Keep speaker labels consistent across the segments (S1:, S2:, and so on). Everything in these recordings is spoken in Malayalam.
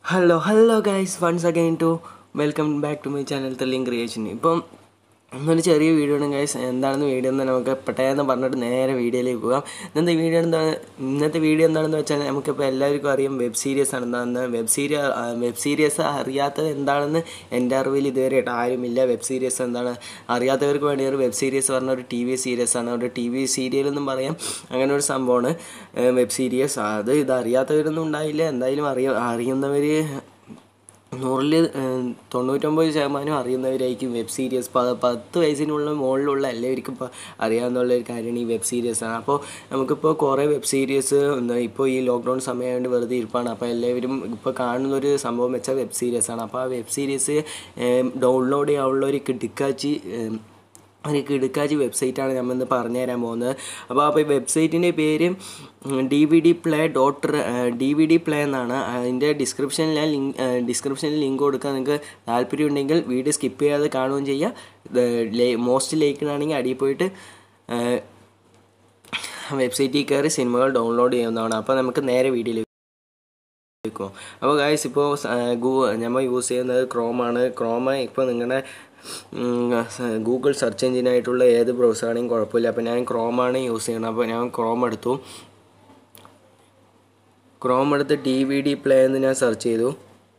S1: hello hello guys once again to welcome back to my channel telling creation ഇപ്പം ഇന്നൊരു ചെറിയ വീഡിയോ ആണ് ഗൈസ് എന്താണെന്ന് വീഡിയോ എന്ന് നമുക്ക് പെട്ടെന്ന് പറഞ്ഞിട്ട് നേരെ വീഡിയോയിലേക്ക് പോകാം ഇന്നത്തെ വീഡിയോ എന്താണ് ഇന്നത്തെ വീഡിയോ എന്താണെന്ന് വെച്ചാൽ നമുക്കിപ്പോൾ എല്ലാവർക്കും അറിയാം വെബ് സീരീസ് ആണ് എന്താണെന്ന് വെബ് സീരിയ വെബ് സീരീസ് അറിയാത്തത് എന്താണെന്ന് എൻ്റെ അറിവിൽ ഇതുവരെയായിട്ട് ആരുമില്ല വെബ് സീരീസ് എന്താണ് അറിയാത്തവർക്ക് വേണ്ടി ഒരു വെബ് സീരീസ് പറഞ്ഞ ഒരു ടി വി സീരീസ് ആണ് ഒരു ടി വി സീരിയൽ എന്നും പറയാം അങ്ങനെ ഒരു സംഭവമാണ് വെബ് സീരീസ് അത് ഇത് അറിയാത്തവരൊന്നും ഉണ്ടായില്ല എന്തായാലും അറിയ അറിയുന്നവർ നൂറിൽ തൊണ്ണൂറ്റൊമ്പത് ശതമാനം അറിയുന്നവരായിരിക്കും വെബ് സീരീസ് പ പത്ത് വയസ്സിനുള്ള മുകളിലുള്ള എല്ലാവർക്കും ഇപ്പോൾ അറിയാവുന്ന ഒരു കാര്യമാണ് ഈ വെബ് സീരീസ് ആണ് അപ്പോൾ നമുക്കിപ്പോൾ കുറേ വെബ് സീരീസ് ഇപ്പോൾ ഈ ലോക്ക്ഡൗൺ സമയമായതുകൊണ്ട് വെറുതെ ഇരിപ്പാണ് അപ്പോൾ എല്ലാവരും ഇപ്പോൾ കാണുന്ന ഒരു സംഭവം വെച്ചാൽ വെബ് സീരീസ് ആണ് അപ്പോൾ ആ വെബ് സീരീസ് ഡൗൺലോഡ് ചെയ്യാനുള്ള ഒരു കിടുക്കാച്ചി ഒരു കിടുക്കാച്ചി വെബ്സൈറ്റാണ് നമ്മൾ ഇന്ന് പറഞ്ഞു തരാൻ പോകുന്നത് അപ്പോൾ അപ്പോൾ ഈ വെബ്സൈറ്റിൻ്റെ പേര് D V D play dot D V D play എന്നാണ് അതിൻ്റെ ഡിസ്ക്രിപ്ഷനിൽ ഞാൻ ലിങ്ക് ഡിസ്ക്രിപ്ഷനിൽ ലിങ്ക് കൊടുക്കാൻ നിങ്ങൾക്ക് താല്പര്യമുണ്ടെങ്കിൽ വീഡിയോ സ്കിപ്പ് ചെയ്യാതെ കാണുകയും ചെയ്യുക മോസ്റ്റ് ലൈക്കിനാണെങ്കിൽ അടിയിൽ പോയിട്ട് വെബ്സൈറ്റിൽ കയറി സിനിമകൾ ഡൗൺലോഡ് ചെയ്യാവുന്നതാണ് അപ്പോൾ നമുക്ക് നേരെ വീഡിയോയിലേക്ക് വെക്കും അപ്പോൾ ഗായ്സ് ഇപ്പോൾ ഗൂ നമ്മൾ യൂസ് ചെയ്യുന്നത് ക്രോമാണ് ക്രോമ ഇപ്പോൾ നിങ്ങളുടെ ഗൂഗിൾ സെർച്ച് എഞ്ചിനായിട്ടുള്ള ഏത് ബ്രൗസറാണെങ്കിലും കുഴപ്പമില്ല അപ്പോൾ ഞാൻ ക്രോമാണ് യൂസ് ചെയ്യണം അപ്പോൾ ഞാൻ ക്രോം എടുത്തു ക്രോം എടുത്ത് ഡി വി ഡി പ്ലേ എന്ന് ഞാൻ സെർച്ച് ചെയ്തു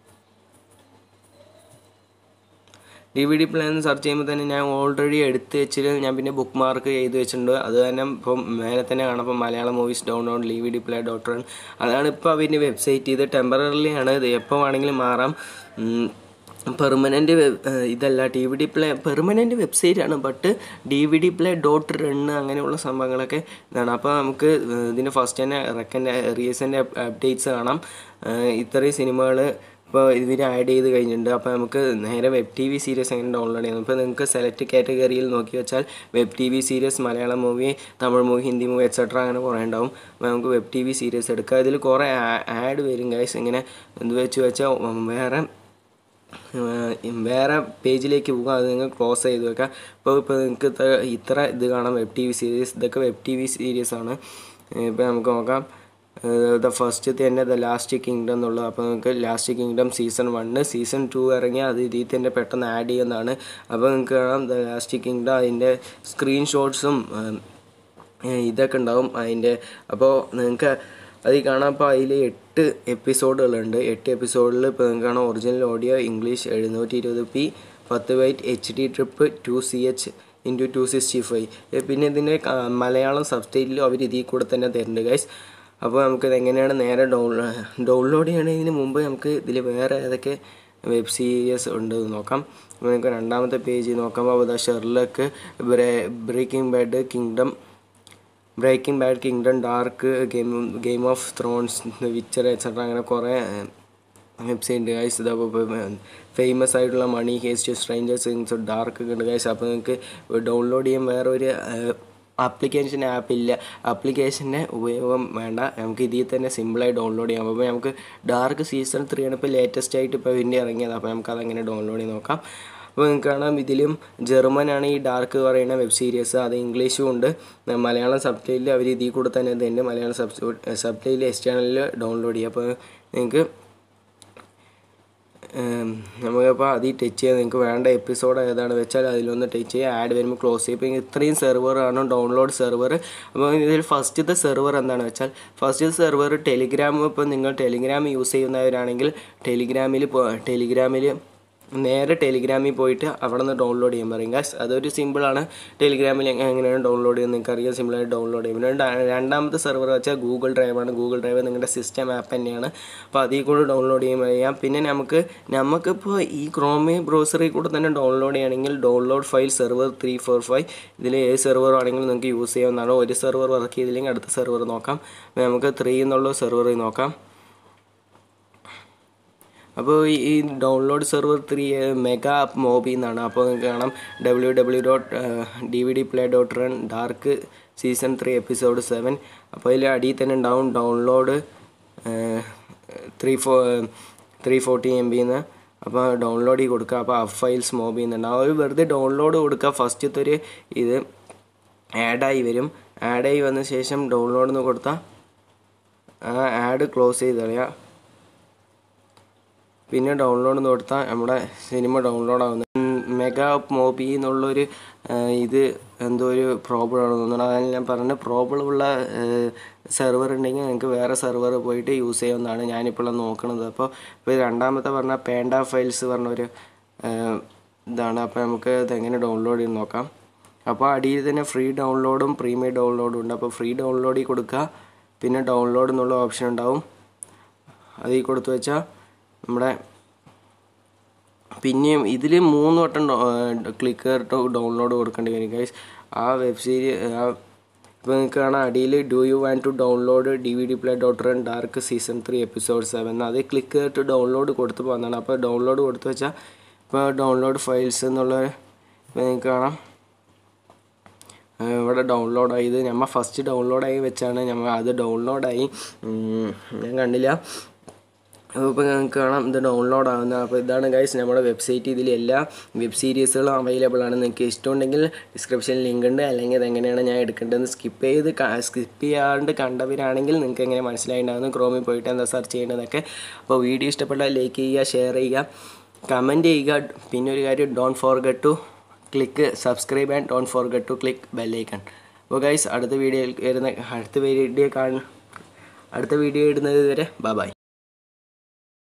S1: ഡി വി ഡി പ്ലേ എന്ന് സെർച്ച് ചെയ്യുമ്പോൾ തന്നെ ഞാൻ ഓൾറെഡി എടുത്ത് വെച്ചിട്ട് ഞാൻ പിന്നെ ബുക്ക് മാർക്ക് ചെയ്ത് വെച്ചിട്ടുണ്ട് അത് തന്നെ ഇപ്പം മേലെ തന്നെ കാണാം ഇപ്പം Malayalam movies download D V D play dot run അതാണ് ഇപ്പോൾ അവൻ്റെ വെബ്സൈറ്റ് ഇത് ടെമ്പററിലി ആണ് ഇത് എപ്പോൾ വേണമെങ്കിലും മാറാം പെർമനൻറ്റ് ഇതല്ല D V D play permanent website ആണ് but D V D play dot run അങ്ങനെയുള്ള സംഭവങ്ങളൊക്കെ ഇതാണ് അപ്പോൾ നമുക്ക് ഇതിൻ്റെ ഫസ്റ്റ് തന്നെ റെക്കൻ്റെ റീസെൻ്റ് അപ്ഡേറ്റ്സ് കാണാം ഇത്രയും സിനിമകൾ ഇപ്പോൾ ഇവർ ആഡ് ചെയ്ത് കഴിഞ്ഞിട്ടുണ്ട് അപ്പോൾ നമുക്ക് നേരെ വെബ് ടി വി സീരീസ് എങ്ങനെ ഡൗൺലോഡ് ചെയ്യാം ഇപ്പോൾ നിങ്ങൾക്ക് സെലക്ട് കാറ്റഗറിയിൽ നോക്കി വെച്ചാൽ web T V series Malayalam movie Tamil movie Hindi movie etcetera അങ്ങനെ കുറേ ഉണ്ടാവും അപ്പോൾ നമുക്ക് വെബ് ടി വി സീരീസ് എടുക്കാം ഇതിൽ കുറേ ആഡ് വരും ഗൈസ് ഇങ്ങനെ എന്ത് വെച്ച് വെച്ചാൽ വേറെ വേറെ പേജിലേക്ക് പോകുക അത് നിങ്ങൾ ക്ലോസ് ചെയ്ത് വെക്കാം ഇപ്പോൾ ഇപ്പോൾ നിങ്ങൾക്ക് ഇത്ര ഇത് കാണാം വെബ് ടി വി സീരീസ് ഇതൊക്കെ വെബ് ടി വി സീരീസ് ആണ് ഇപ്പോൾ നമുക്ക് നോക്കാം ദ ഫസ്റ്റ് തന്നെ ദ ലാസ്റ്റ് കിങ്ഡം എന്നുള്ളത് അപ്പോൾ നിങ്ങൾക്ക് last kingdom season one season two ഇറങ്ങി അത് ഇതിൽ തന്നെ പെട്ടെന്ന് ആഡ് ചെയ്യുന്നതാണ് അപ്പോൾ നിങ്ങൾക്ക് കാണാം ദ ലാസ്റ്റ് കിങ്ഡം അതിൻ്റെ സ്ക്രീൻഷോട്ട്സും ഇതൊക്കെ ഉണ്ടാവും അതിൻ്റെ അപ്പോൾ നിങ്ങൾക്ക് അതിൽ കാണാം അപ്പോൾ അതിൽ എട്ട് എപ്പിസോഡുകളുണ്ട് എട്ട് എപ്പിസോഡിൽ ഇപ്പോൾ നിങ്ങൾക്ക് കാണാം ഒറിജിനൽ ഓഡിയോ ഇംഗ്ലീഷ് എഴുന്നൂറ്റി ഇരുപത് പി പത്ത് bit H D trip two C H into two sixty five പിന്നെ ഇതിൻ്റെ മലയാളം സബ്സ്റ്റൈറ്റിലും അവർ ഇതിൽ കൂടെ തന്നെ തരുന്നുണ്ട് ഗൈസ് അപ്പോൾ നമുക്കിത് എങ്ങനെയാണ് നേരെ ഡൗൺ ഡൗൺലോഡ് ചെയ്യണതിന് മുമ്പ് നമുക്ക് ഇതിൽ വേറെ ഏതൊക്കെ വെബ് സീരീസ് ഉണ്ട് നോക്കാം അപ്പോൾ നമുക്ക് രണ്ടാമത്തെ പേജ് നോക്കുമ്പോൾ അപ്പോൾ Sherlock Breaking Bad Kingdom Breaking Bad Kingdom Dark Game Game of Thrones Witcher etcetera അങ്ങനെ കുറേ വെബ്സൈറ്റ് ഗൈസ് ഇതപ്പോൾ ഫേമസ് ആയിട്ടുള്ള Money Heist Strangers Things Dark ഉണ്ട് ഗൈസ് അപ്പോൾ നിങ്ങൾക്ക് ഡൗൺലോഡ് ചെയ്യാൻ വേറെ ഒരു ആപ്ലിക്കേഷൻ ആപ്പ് ഇല്ല ആപ്ലിക്കേഷൻ്റെ ഉപയോഗം വേണ്ട നമുക്ക് ഇതിൽ തന്നെ സിമ്പിളായി ഡൗൺലോഡ് ചെയ്യാം അപ്പോൾ നമുക്ക് ഡാർക്ക് സീസൺ ത്രീ ആണ് ഇപ്പോൾ ലേറ്റസ്റ്റ് ആയിട്ട് ഇപ്പോൾ ഇതിൻ്റെ ഇറങ്ങിയത് അപ്പോൾ നമുക്ക് അതങ്ങനെ ഡൗൺലോഡ് ചെയ്ത് നോക്കാം അപ്പോൾ നിങ്ങൾക്ക് കാണാം ഇതിലും ജർമ്മനാണ് ഈ ഡാർക്ക് പറയുന്ന വെബ് സീരീസ് അത് ഇംഗ്ലീഷും ഉണ്ട് മലയാളം സബ് ടൈലിൽ അവർ ഇതിൽ കൂടെ തന്നെ തന്നെ മലയാളം സബ് സബ് ടൈലിൽ എസ് ചാനലിൽ ഡൗൺലോഡ് ചെയ്യുക അപ്പോൾ നിങ്ങൾക്ക് നമുക്കപ്പോൾ അതിൽ ടച്ച് ചെയ്യാൻ നിങ്ങൾക്ക് വേണ്ട എപ്പിസോഡ് ഏതാണ് വെച്ചാൽ അതിലൊന്ന് ടച്ച് ചെയ്യുക ആഡ് വരുമ്പോൾ ക്ലോസ് ചെയ്യും ഇപ്പോൾ ഇത്രയും സെർവറാണ് ഡൗൺലോഡ് സെർവർ അപ്പോൾ ഇതിൽ ഫസ്റ്റത്തെ സെർവർ എന്താണെന്ന് വെച്ചാൽ ഫസ്റ്റ് സെർവർ ടെലിഗ്രാം ഇപ്പോൾ നിങ്ങൾ ടെലിഗ്രാം യൂസ് ചെയ്യുന്നവരാണെങ്കിൽ ടെലിഗ്രാമിൽ ടെലിഗ്രാമിൽ നേരെ ടെലിഗ്രാമിൽ പോയിട്ട് അവിടെ നിന്ന് ഡൗൺലോഡ് ചെയ്യാൻ പറയും ഗാസ് അതൊരു സിമ്പിളാണ് ടെലിഗ്രാമിൽ എങ്ങനെയാണ് ഡൗൺലോഡ് ചെയ്യുന്നത് നിങ്ങൾക്ക് അറിയാം സിമ്പിളായിട്ട് ഡൗൺലോഡ് ചെയ്യും പിന്നെ രണ്ടാമത്തെ സെർവർ വെച്ചാൽ ഗൂഗിൾ ഡ്രൈവാണ് ഗൂഗിൾ ഡ്രൈവ് നിങ്ങളുടെ സിസ്റ്റം ആപ്പ് തന്നെയാണ് അപ്പോൾ അതിൽ കൂടെ ഡൗൺലോഡ് ചെയ്യാൻ പിന്നെ നമുക്ക് നമുക്കിപ്പോൾ ഈ ക്രോമി ബ്രൗസറിൽ കൂടെ തന്നെ ഡൗൺലോഡ് ചെയ്യണമെങ്കിൽ download file server three four five ഇതിൽ ഏത് സെർവർ ആണെങ്കിലും നിങ്ങൾക്ക് യൂസ് ചെയ്യാവുന്നതാണ് ഒരു സെർവർ വർക്ക് ചെയ്തില്ലെങ്കിൽ അടുത്ത സെർവർ നോക്കാം നമുക്ക് ത്രീ എന്നുള്ള സെർവറിൽ നോക്കാം അപ്പോൾ ഈ download server three Mega Mobi എന്നാണ് അപ്പോൾ നിങ്ങൾക്ക് കാണാം W W dot D V D play dot run Dark season three episode seven അപ്പോൾ അതിൽ അടിയിൽ തന്നെ ഉണ്ടാവും download three four three forty M ബിന്ന് അപ്പോൾ ഡൗൺലോഡ് ചെയ്ത് കൊടുക്കുക അപ്പോൾ അഫ് ഫയൽസ് മോബി എന്നുണ്ട് അവർ വെറുതെ ഡൗൺലോഡ് കൊടുക്കുക ഫസ്റ്റത്തെ ഒരു ഇത് ആഡായി വരും ആഡായി വന്ന ശേഷം ഡൗൺലോഡ് എന്ന് കൊടുത്താൽ ആ ആഡ് ക്ലോസ് ചെയ്ത് കളയുക പിന്നെ ഡൗൺലോഡ് എന്ന് കൊടുത്താൽ നമ്മുടെ സിനിമ ഡൗൺലോഡ് ആവുന്നത് മെഗാ മോബി എന്നുള്ളൊരു ആ, ഇത് എന്തോ ഒരു പ്രോബ്ലം ആണ് തോന്നുന്നത് അതാണ് ഞാൻ പറഞ്ഞ പ്രോബ്ലം ഉള്ള സെർവർ ഉണ്ടെങ്കിൽ നിങ്ങൾക്ക് വേറെ സെർവർ പോയിട്ട് യൂസ് ചെയ്യാവുന്നതാണ് ഞാനിപ്പോൾ നോക്കണത് അപ്പോൾ ഇപ്പോൾ രണ്ടാമത്തെ പറഞ്ഞ പേണ്ട ഫയൽസ് പറഞ്ഞൊരു ആ, ഇതാണ് അപ്പോൾ നമുക്ക് ഇതെങ്ങനെ ഡൗൺലോഡ് ചെയ്ത് നോക്കാം അപ്പോൾ അടിയിൽ തന്നെ ഫ്രീ ഡൗൺലോഡും പ്രീമിയം ഡൗൺലോഡും ഉണ്ട് അപ്പോൾ ഫ്രീ ഡൗൺലോഡിൽ കൊടുക്കുക പിന്നെ ഡൗൺലോഡ് എന്നുള്ള ഓപ്ഷൻ ഉണ്ടാവും അതിൽ കൊടുത്തു വെച്ചാൽ നമ്മുടെ പിന്നെയും ഇതിൽ മൂന്ന് വട്ടം ക്ലിക്ക് ഡൗൺലോഡ് കൊടുക്കേണ്ടി വരും ഗൈസ് ആ വെബ് സീരീസ് ഇപ്പോൾ നിങ്ങൾക്ക് കാണാം അടിയിൽ do you want to download D V D play dot run Dark season three episode seven അത് ക്ലിക്ക് ചെയ്തിട്ട് ഡൗൺലോഡ് കൊടുത്ത് പോകുന്നതാണ് അപ്പോൾ ഡൗൺലോഡ് കൊടുത്തു വെച്ചാൽ ഇപ്പോൾ ഡൗൺലോഡ് ഫയൽസ് എന്നുള്ള ഇപ്പോൾ നിങ്ങൾക്ക് കാണാം ഏഹ് ഇവിടെ ഡൗൺലോഡായി ഇത് നമ്മൾ ഫസ്റ്റ് ഡൗൺലോഡായി വെച്ചാണ് നമ്മൾ അത് ഡൗൺലോഡായി ഉം, ഞാൻ കണ്ടില്ല അപ്പോൾ ഞങ്ങൾക്ക് കാണാം ഇത് ഡൗൺലോഡ് ആവുന്നത് അപ്പോൾ ഇതാണ് ഗൈസ് നമ്മുടെ വെബ്സൈറ്റ് ഇതിൽ എല്ലാ വെബ് സീരീസുകളും അവൈലബിൾ ആണ് നിങ്ങൾക്ക് ഇഷ്ടമുണ്ടെങ്കിൽ ഡിസ്ക്രിപ്ഷനിൽ ലിങ്ക് ഉണ്ട് അല്ലെങ്കിൽ അതെങ്ങനെയാണ് ഞാൻ എടുക്കേണ്ടതെന്ന് സ്കിപ്പ് ചെയ്ത് സ്കിപ്പ് ചെയ്യാണ്ട് കണ്ടവരാണെങ്കിൽ നിങ്ങൾക്ക് എങ്ങനെ മനസ്സിലായിട്ടുണ്ടാകുന്നു ക്രോമിൽ പോയിട്ട് എന്താ സെർച്ച് ചെയ്യേണ്ടതൊക്കെ അപ്പോൾ വീഡിയോ ഇഷ്ടപ്പെട്ടാൽ ലൈക്ക് ചെയ്യുക ഷെയർ ചെയ്യുക കമൻറ്റ് ചെയ്യുക പിന്നെ ഒരു കാര്യം don't forget to click subscribe and don't forget to click bell icon അപ്പോൾ ഗൈസ് അടുത്ത വീഡിയോയിൽ വരുന്ന അടുത്ത വീഡിയോ കാണും അടുത്ത വീഡിയോ ഇടുന്നത് വരെ ബൈ